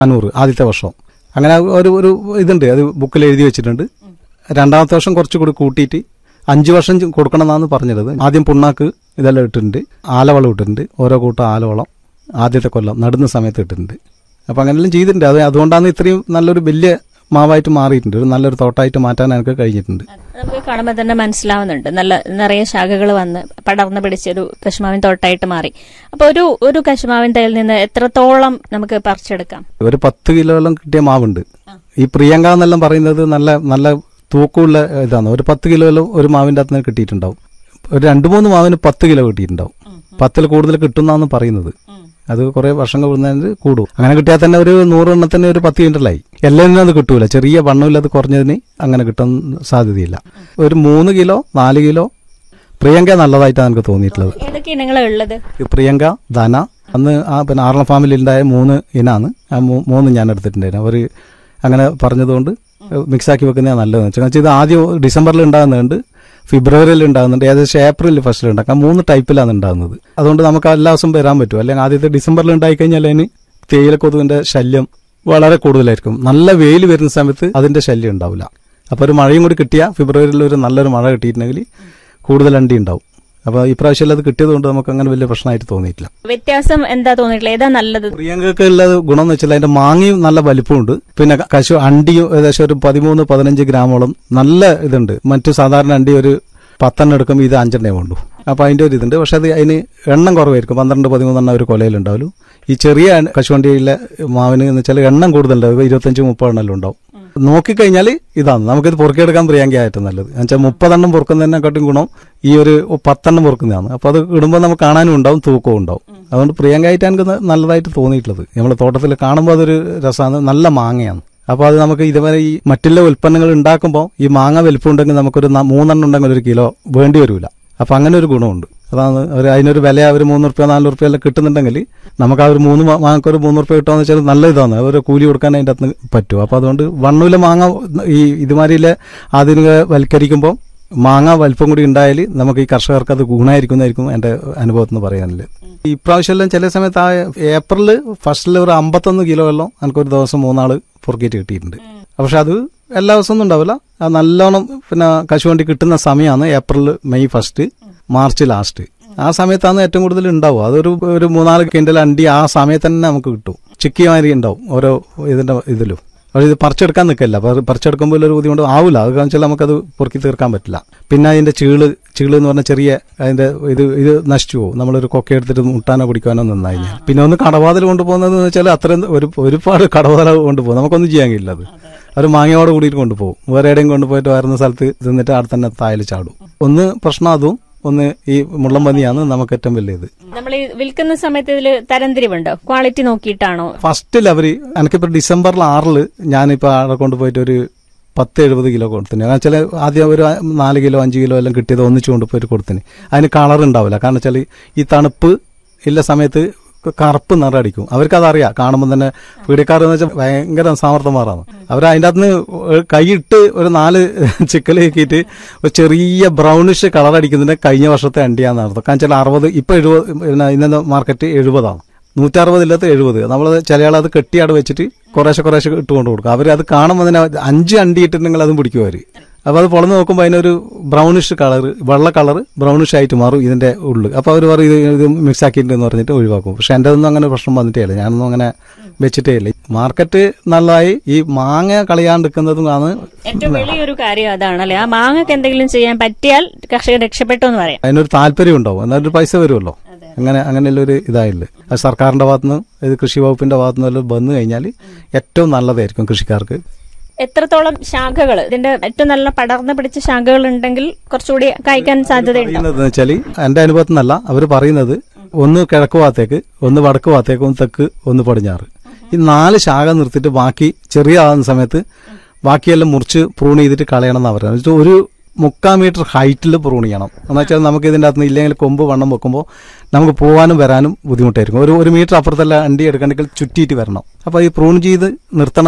നാനൂറ് ആദ്യത്തെ വർഷം അങ്ങനെ ഒരു ഒരു ഇതുണ്ട് അത് ബുക്കിൽ എഴുതി വെച്ചിട്ടുണ്ട് രണ്ടാമത്തെ വർഷം കുറച്ചുകൂടി കൂട്ടിയിട്ട് അഞ്ച് വർഷം ചെ- കൊടുക്കണമെന്നാണ് പറഞ്ഞത് ആദ്യം പുണ്ണാക്ക് ഇതെല്ലാം ഇട്ടിട്ടുണ്ട് ആലവളം ഇട്ടിട്ടുണ്ട് ഓരോ കൂട്ടം ആലവളം ആദ്യത്തെ കൊല്ലം നടുന്ന സമയത്ത് ഇട്ടിട്ടുണ്ട് അപ്പം അങ്ങനെല്ലാം ചെയ്തിട്ടുണ്ട് അത് അതുകൊണ്ടാണ് ഇത്രയും നല്ലൊരു വലിയ മാവായിട്ട് മാറിയിട്ടുണ്ട് ഒരു നല്ലൊരു തോട്ടായിട്ട് മാറ്റാൻ എനിക്ക് കഴിഞ്ഞിട്ടുണ്ട് നമുക്ക് കാണുമ്പോൾ തന്നെ മനസ്സിലാവുന്നുണ്ട് നല്ല നിറയെ ശാഖകൾ വന്ന് പടർന്ന് പിടിച്ചൊരു കശുമാവിൻ തോട്ടായിട്ട് മാറി അപ്പൊ ഒരു ഒരു കശുമാവിൻ തൈയിൽ നിന്ന് എത്രത്തോളം നമുക്ക് പറിച്ചെടുക്കാം ഒരു പത്ത് കിലോയെല്ലാം കിട്ടിയ മാവുണ്ട് ഈ പ്രിയങ്ക എന്നെല്ലാം പറയുന്നത് നല്ല നല്ല തൂക്കമുള്ള ഇതാണ് ഒരു പത്ത് കിലോയെല്ലാം ഒരു മാവിന്റെ അകത്ത് നിന്ന് കിട്ടിയിട്ടുണ്ടാവും ഒരു രണ്ട് മൂന്ന് മാവിന് പത്ത് കിലോ കിട്ടിയിട്ടുണ്ടാവും പത്തിൽ കൂടുതൽ കിട്ടുന്നാണ് പറയുന്നത് അത് കുറെ വർഷം കൂടുന്നതിന് കൂടും അങ്ങനെ കിട്ടിയാൽ തന്നെ ഒരു നൂറെണ്ണത്തിന് ഒരു പത്ത് ക്വിൻ്റലായി എല്ലാത്തിനും അത് കിട്ടൂല ചെറിയ വണ്ണമില്ലാതെ കുറഞ്ഞതിന് അങ്ങനെ കിട്ടാൻ സാധ്യതയില്ല ഒരു മൂന്ന് കിലോ നാല് കിലോ പ്രിയങ്ക നല്ലതായിട്ടാണ് എനിക്ക് തോന്നിയിട്ടുള്ളത് ഏതൊക്കെ ഇനങ്ങളാണ് ഉള്ളത് ഈ പ്രിയങ്ക ധന അന്ന് ആ പിന്നെ ആറളം ഫാമിലി ഉണ്ടായ മൂന്ന് ഇനാണ് ആ മൂ- മൂന്ന് ഞാൻ എടുത്തിട്ടുണ്ടായിരുന്നു അവർ അങ്ങനെ പറഞ്ഞതുകൊണ്ട് മിക്സാക്കി വെക്കുന്നതാണ് നല്ലതെന്ന് വെച്ചാൽ വെച്ചാൽ ഇത് ആദ്യം ഡിസംബറിൽ ഉണ്ടാകുന്നുണ്ട് ഫെബ്രുവരിയിൽ ഉണ്ടാകുന്നുണ്ട് ഏകദേശം ഏപ്രിലിൽ ഫസ്റ്റിൽ ഉണ്ടാക്കാം മൂന്ന് ടൈപ്പിലാണ് ഉണ്ടാകുന്നത് അതുകൊണ്ട് നമുക്ക് എല്ലാ ദിവസവും വരാൻ പറ്റും അല്ലെങ്കിൽ ആദ്യത്തെ ഡിസംബറിൽ ഉണ്ടായി കഴിഞ്ഞാൽ അതിന് തേയിലക്കൊതുവിന്റെ ശല്യം വളരെ കൂടുതലായിരിക്കും നല്ല വെയിൽ വരുന്ന സമയത്ത് അതിന്റെ ശല്യം ഉണ്ടാവില്ല അപ്പോൾ ഒരു മഴയും കൂടി കിട്ടിയാൽ ഫെബ്രുവരിയിൽ ഒരു നല്ലൊരു മഴ കിട്ടിയിട്ടുണ്ടെങ്കിൽ കൂടുതൽ അണ്ടി ഉണ്ടാവും അപ്പോൾ ഇപ്രാവശ്യം അത് കിട്ടിയത് കൊണ്ട് നമുക്ക് അങ്ങനെ വലിയ പ്രശ്നമായിട്ട് തോന്നിയിട്ടില്ല വ്യത്യാസം എന്താ തോന്നിയിട്ടില്ല ഏതാ നല്ലത് പ്രിയങ്കക്ക് ഉള്ളത് ഗുണം എന്ന് വെച്ചാൽ അതിന്റെ മാങ്ങയും നല്ല വലിപ്പമുണ്ട് പിന്നെ കശു അണ്ടിയും ഏകദേശം ഒരു പതിമൂന്ന് പതിനഞ്ച് ഗ്രാമോളം നല്ല ഇതുണ്ട് മറ്റു സാധാരണ അണ്ടി ഒരു പത്തെണ്ണം എടുക്കുമ്പോൾ ഇത് അഞ്ചെണ്ണേ വേണ്ടു അപ്പൊ അതിന്റെ ഒരു ഇതുണ്ട് പക്ഷെ അത് അതിന് എണ്ണം കുറവായിരിക്കും പന്ത്രണ്ട് പതിമൂന്നെണ്ണം ഒരു കൊലയിലുണ്ടാവുള്ളൂ ഈ ചെറിയ കശുവണ്ടിയിലെ മാവിന് എന്ന് വെച്ചാൽ എണ്ണം കൂടുതലുണ്ടാവും ഇരുപത്തഞ്ച് മുപ്പതെണ്ണം ഉണ്ടാവും നോക്കിക്കഴിഞ്ഞാൽ ഇതാണ് നമുക്കിത് പൊറുക്കിയെടുക്കാൻ പ്രിയാങ്ക ഏറ്റവും നല്ലത് എന്നുവെച്ചാൽ മുപ്പതെണ്ണം പൊറുക്കുന്നതിനെക്കാട്ടും ഗുണം ഈ ഒരു പത്തെണ്ണം പൊറുക്കുന്നതാണ് അപ്പൊ അത് ഇടുമ്പോൾ നമുക്ക് കാണാനും ഉണ്ടാവും തൂക്കവും ഉണ്ടാവും അതുകൊണ്ട് പ്രിയങ്കായിട്ട് എനിക്ക് ന- നല്ലതായിട്ട് തോന്നിയിട്ടുള്ളത് നമ്മളെ തോട്ടത്തിൽ കാണുമ്പോൾ അതൊരു രസമാണ് നല്ല മാങ്ങയാണ് അപ്പോൾ അത് നമുക്ക് ഇതുവരെ ഈ മറ്റുള്ള ഉൽപ്പന്നങ്ങൾ ഉണ്ടാക്കുമ്പോൾ ഈ മാങ്ങ വലിപ്പം ഉണ്ടെങ്കിൽ നമുക്കൊരു ന- മൂന്നെണ്ണം ഉണ്ടെങ്കിൽ ഒരു കിലോ വേണ്ടി വരില്ല അപ്പൊ അങ്ങനെ ഒരു ഗുണമുണ്ട് അതാണ് ഒരു അതിനൊരു വില ഒരു മൂന്ന് റുപ്യ നാല് റുപ്യ എല്ലാം കിട്ടുന്നുണ്ടെങ്കിൽ നമുക്ക് ആ ഒരു മൂന്ന് മാ- മാങ്ങക്ക് ഒരു മൂന്ന് റുപ്യ കിട്ടുമെന്ന് വെച്ചാൽ നല്ല ഇതാണ് ഒരു കൂലി കൊടുക്കാൻ അതിൻ്റെ അകത്ത് പറ്റും അപ്പൊ അതുകൊണ്ട് വണ്ണൂല മാങ്ങ ഈ ഇതുമാതിരിയിലെ ആധുനികവൽക്കരിക്കുമ്പോൾ മാങ്ങ വലിപ്പം കൂടി ഉണ്ടായാൽ നമുക്ക് ഈ കർഷകർക്ക് അത് ഗുണമായിരിക്കുന്നതായിരിക്കും എന്റെ അനുഭവത്തിൽ നിന്ന് പറയാനുള്ളത് ഈ ഇപ്രാവശ്യമെല്ലാം ചില സമയത്ത് ആ ഏപ്രിൽ ഫസ്റ്റിൽ ഒരു അമ്പത്തൊന്ന് കിലോ എല്ലാം എനിക്കൊരു ദിവസം മൂന്നാള് പൊറുക്കിയിട്ട് കിട്ടിയിട്ടുണ്ട് പക്ഷെ അത് എല്ലാ ദിവസവും ഒന്നും ഉണ്ടാവില്ല ആ നല്ലോണം പിന്നെ കശുവണ്ടി കിട്ടുന്ന സമയമാണ് April May first March last ആ സമയത്താണ് ഏറ്റവും കൂടുതൽ ഉണ്ടാവുക അതൊരു ഒരു മൂന്നാല് കിൻഡൽ അണ്ടി ആ സമയത്ത് തന്നെ നമുക്ക് കിട്ടും ചിക്കി മാതിരി ഉണ്ടാവും ഓരോ ഇതിന്റെ ഇതിലും പക്ഷെ ഇത് പറിച്ചെടുക്കാൻ നിൽക്കില്ല പറിച്ചെടുക്കുമ്പോൾ ഒരു ബുദ്ധിമുട്ട് ആവില്ല അത് കാരണം വെച്ചാൽ നമുക്കത് പൊറുക്കി തീർക്കാൻ പറ്റില്ല പിന്നെ അതിന്റെ ചീള് ചീള് എന്ന് പറഞ്ഞ ചെറിയ അതിന്റെ ഇത് ഇത് നശിച്ചു പോകും നമ്മളൊരു കൊക്ക എടുത്തിട്ട് മുട്ടാനോ കുടിക്കാനോ നിന്നു കഴിഞ്ഞാൽ പിന്നെ ഒന്ന് കടവാതിൽ കൊണ്ടുപോകുന്നത് എന്ന് വെച്ചാൽ അത്രയും ഒരു ഒരുപാട് കടവാതിൽ കൊണ്ടുപോകും നമുക്കൊന്നും ചെയ്യാൻ കഴിയില്ല അത് ഒരു മാങ്ങയോട് കൂടിയിട്ട് കൊണ്ടുപോകും വേറെ എവിടെയും കൊണ്ടുപോയിട്ട് വരുന്ന സ്ഥലത്ത് തിന്നിട്ട് അവിടെ തന്നെ തായൽ ചാടും ഒന്ന് പ്രശ്നം അതും ഒന്ന് ഈ മുള്ളം പന്നിയാണ് നമുക്ക് ഏറ്റവും വലിയത് നമ്മൾ ഈ വിൽക്കുന്ന സമയത്ത് ഇതിൽ തരംതിരിവുണ്ടോ ക്വാളിറ്റി നോക്കിയിട്ടാണോ ഫസ്റ്റിൽ അവര് എനിക്കിപ്പോ ഡിസംബറിൽ ആറില് ഞാനിപ്പോ അവിടെ കൊണ്ടുപോയിട്ട് ഒരു പത്ത് എഴുപത് കിലോ കൊടുത്തിന് കാരണം വെച്ചാൽ ആദ്യം ഒരു നാല് കിലോ അഞ്ച് കിലോ എല്ലാം കിട്ടിയത് ഒന്നിച്ച് കൊണ്ടുപോയിട്ട് കൊടുത്തിന് അതിന് കളർ ഉണ്ടാവില്ല കാരണം വെച്ചാൽ ഈ തണുപ്പ് ഇല്ല സമയത്ത് കറുപ്പ് നിറം അടിക്കും അവർക്ക് അതറിയാം കാണുമ്പോൾ തന്നെ പീഡിക്കാർ എന്ന് വെച്ചാൽ ഭയങ്കര സാമർത്ഥ്യമാറാണ് അവർ അതിൻ്റെ അകത്ത് കൈയിട്ട് ഒരു നാല് ചിക്കൽ ആക്കിയിട്ട് ഒരു ചെറിയ ബ്രൗണിഷ് കളർ അടിക്കുന്നതിന്റെ കഴിഞ്ഞ വർഷത്തെ അണ്ടിയാന്ന് അർത്ഥം കാരണം വെച്ചാൽ അറുപത് ഇപ്പൊ എഴുപത് പിന്നെ ഇന്നത്തെ മാർക്കറ്റ് എഴുപതാണ് നൂറ്ററുപതില്ലാത്ത എഴുപത് നമ്മൾ ചില ആൾ അത് കെട്ടി അവിടെ വെച്ചിട്ട് കുറേശ്ശെ കുറേശ്ശെ ഇട്ടുകൊണ്ട് കൊടുക്കും അവർ അത് കാണുമ്പോൾ തന്നെ അഞ്ച് അണ്ടി ഇട്ടിട്ടുണ്ടെങ്കിൽ അതും പിടിക്കും അവർ അപ്പൊ അത് പൊളന്ന് നോക്കുമ്പോൾ അതിനൊരു ബ്രൗണിഷ് കളർ വെള്ള കളർ ബ്രൗണിഷ് ആയിട്ട് മാറും ഇതിന്റെ ഉള്ളിൽ അപ്പൊ അവർ പറയും ഇത് ഇത് മിക്സ് ആക്കിയിട്ടുണ്ടെന്ന് പറഞ്ഞിട്ട് ഒഴിവാക്കും പക്ഷെ എന്റെ ഒന്നും അങ്ങനെ പ്രശ്നം വന്നിട്ടേ ഇല്ല ഞാനൊന്നും അങ്ങനെ വെച്ചിട്ടേ ഇല്ല മാർക്കറ്റ് നല്ലതായി ഈ മാങ്ങ കളയാണ്ടിരിക്കുന്നതും ആണ് ഏറ്റവും വലിയൊരു കാര്യം അതാണ് അല്ലെ ആ മാങ്ങക്ക് എന്തെങ്കിലും ചെയ്യാൻ പറ്റിയാൽ കർഷകർ രക്ഷപ്പെട്ടു എന്ന് പറയാം അതിനൊരു താല്പര്യം ഉണ്ടാവും എന്നാലൊരു പൈസ വരുമല്ലോ അങ്ങനെ അങ്ങനെയുള്ള ഒരു ഇതായില്ല അത് സർക്കാരിന്റെ ഭാഗത്തുനിന്ന് ഇത് കൃഷി വകുപ്പിന്റെ ഭാഗത്തുനിന്ന് വന്നു കഴിഞ്ഞാൽ ഏറ്റവും നല്ലതായിരിക്കും കൃഷിക്കാർക്ക് എത്രത്തോളം ശാഖകൾ ഇതിന്റെ ഏറ്റവും നല്ല പടർന്നു പിടിച്ച ശാഖകൾ ഉണ്ടെങ്കിൽ കുറച്ചുകൂടി കായ്ക്കാൻ സാധ്യതയുണ്ട് പറയുന്നത് വെച്ചാൽ എന്റെ അനുഭവത്തിൽ നിന്നല്ല അവർ പറയുന്നത് ഒന്ന് കിഴക്ക് ഭാഗത്തേക്ക് ഒന്ന് വടക്ക് ഭാഗത്തേക്ക് ഒന്ന് തെക്ക് ഒന്ന് പടിഞ്ഞാറ് ഈ നാല് ശാഖ നിർത്തിയിട്ട് ബാക്കി ചെറിയ ആകുന്ന സമയത്ത് ബാക്കിയെല്ലാം മുറിച്ച് പ്രൂൺ ചെയ്തിട്ട് കളയണം എന്നാണ് പറയുന്നത് എന്ന് വെച്ചാൽ ഒരു മുക്കാൽ മീറ്റർ ഹൈറ്റിൽ പ്രൂൺ ചെയ്യണം എന്ന് വെച്ചാൽ നമുക്ക് ഇതിന്റെ അകത്ത് ഇല്ലെങ്കിൽ കൊമ്പ് വണ്ണം വെക്കുമ്പോൾ നമുക്ക് പോകാനും വരാനും ബുദ്ധിമുട്ടായിരിക്കും ഒരു ഒരു മീറ്റർ അപ്പുറത്തല്ല അണ്ടി എടുക്കണമെങ്കിൽ ചുറ്റിയിട്ട് വരണം അപ്പൊ ഈ പ്രൂൺ ചെയ്ത് നിർത്തണം എന്ന്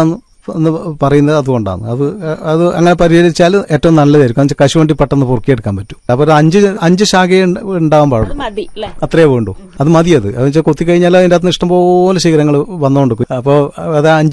എന്ന് പറയുന്നത് അതുകൊണ്ടാണ് അത് അത് അങ്ങനെ പരിഹരിച്ചാൽ ഏറ്റവും നല്ലതായിരിക്കും എന്ന് വെച്ചാൽ കശുവണ്ടി പെട്ടെന്ന് പൊറുക്കിയെടുക്കാൻ പറ്റും അപ്പൊ ഒരു അഞ്ച് അഞ്ച് ശാഖയെ ഉണ്ട- ഉണ്ടാവാൻ പാടുള്ളൂ അത് മതി അല്ലേ അത്രേ വേണ്ടു അത് മതി അത് എന്ന് വെച്ചാൽ കൊത്തിക്കഴിഞ്ഞാൽ അതിന്റെ അകത്ത് ഇഷ്ടംപോലെ ശിഖരങ്ങൾ വന്നുകൊണ്ടിരിക്കും അപ്പോൾ അത് അഞ്ച്